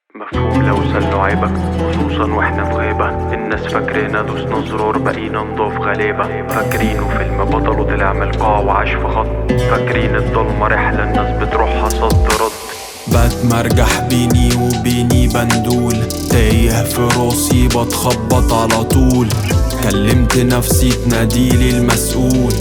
مفهوم لو سلوا عيبك خصوصا واحنا في غيبة الناس فاكرينا دوسنا زرار بقينا نضاف غلابة فاكرينه فيلم بطله طلع من القاع وعاش في خط فاكرين الضلمة رحلة الناس بتروحها صد رد بتمرجح بيني وبيني بندول تايه في راسي بتخبط على طول كلمت نفسي تناديلي المسؤول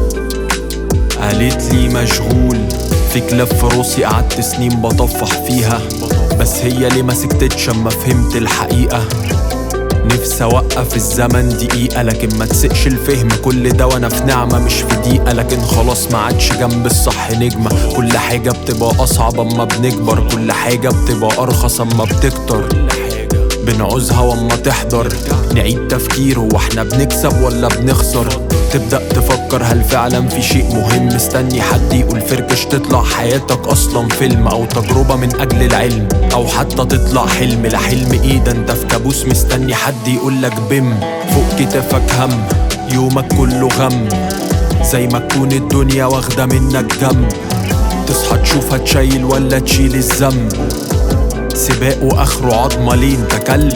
قالت لي مشغول في كلاب في راسي قعدت سنين بطفح فيها بس هي ليه ما سكتتش اما فهمت الحقيقة نفسي اوقف الزمن دقيقة لكن ما تسقش الفهم كل ده وانا في نعمة مش في ضيقة لكن خلاص ما عادش جنب الصح نجمة كل حاجة بتبقى اصعب اما بنكبر كل حاجة بتبقى ارخص اما بتكتر بنعوزها واما تحضر نعيد تفكير هو احنا بنكسب ولا بنخسر تبدأ تفكر هل فعلا في شيء مهم مستني حد يقول فركش تطلع حياتك اصلا فيلم او تجربة من اجل العلم او حتى تطلع حلم لا حلم ايه ده انت في كابوس مستني حد يقولك بم فوق كتافك هم يومك كله غم زي ما تكون الدنيا واخدة منك جنب تصحى تشوف هتشيل ولا تشيل الذنب سباق واخره عظمة ليه انت كلب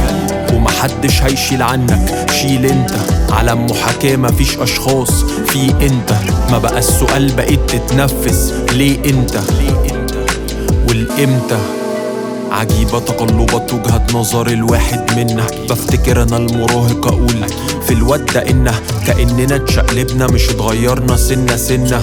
ومحدش هيشيل عنك شيل انت علم محاكاة مفيش اشخاص في انت ما بقى السؤال بقيت تتنفس ليه انت والامتى عجيبة تقلبات وجهة نظر الواحد منا بفتكر انا المراهق اقول في الواد ده انه كأننا اتشقلبنا مش اتغيرنا سنة سنة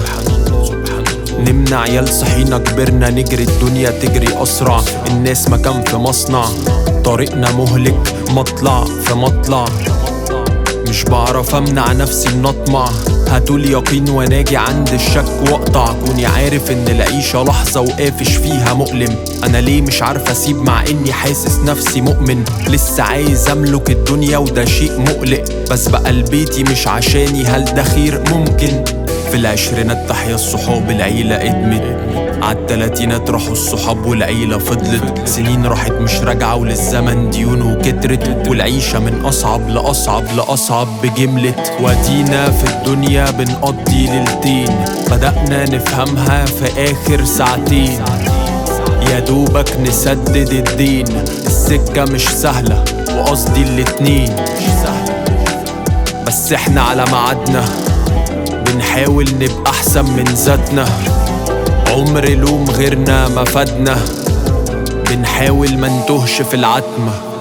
نمنا عيال صحينا كبرنا نجري الدنيا تجري أسرع الناس مكان في مصنع طريقنا مهلك مطلع في مطلع مش بعرف امنع نفسي من اطمع هاتولي يقين وناجي عند الشك واقطع كوني عارف ان العيشة لحظة وقافش فيها مؤلم انا ليه مش عارف اسيب مع اني حاسس نفسي مؤمن لسه عايز املك الدنيا وده شيء مقلق بس بقى لبيتي مش عشاني هل ده خير ممكن في العشرينات تحيا الصحاب العيلة ادمت عالتلاتينات راحوا الصحاب والعيلة فضلت سنين راحت مش راجعة وللزمن ديونه كترت والعيشة من أصعب لأصعب لأصعب بجملة ودينا في الدنيا بنقضي ليلتين بدأنا نفهمها في آخر ساعتين يا دوبك نسدد الدين السكة مش سهلة وقصدي الاتنين بس احنا على ميعادنا بنحاول نبقى احسن من ذاتنا عمر لوم غيرنا ما فادنا بنحاول ما نتهش في العتمه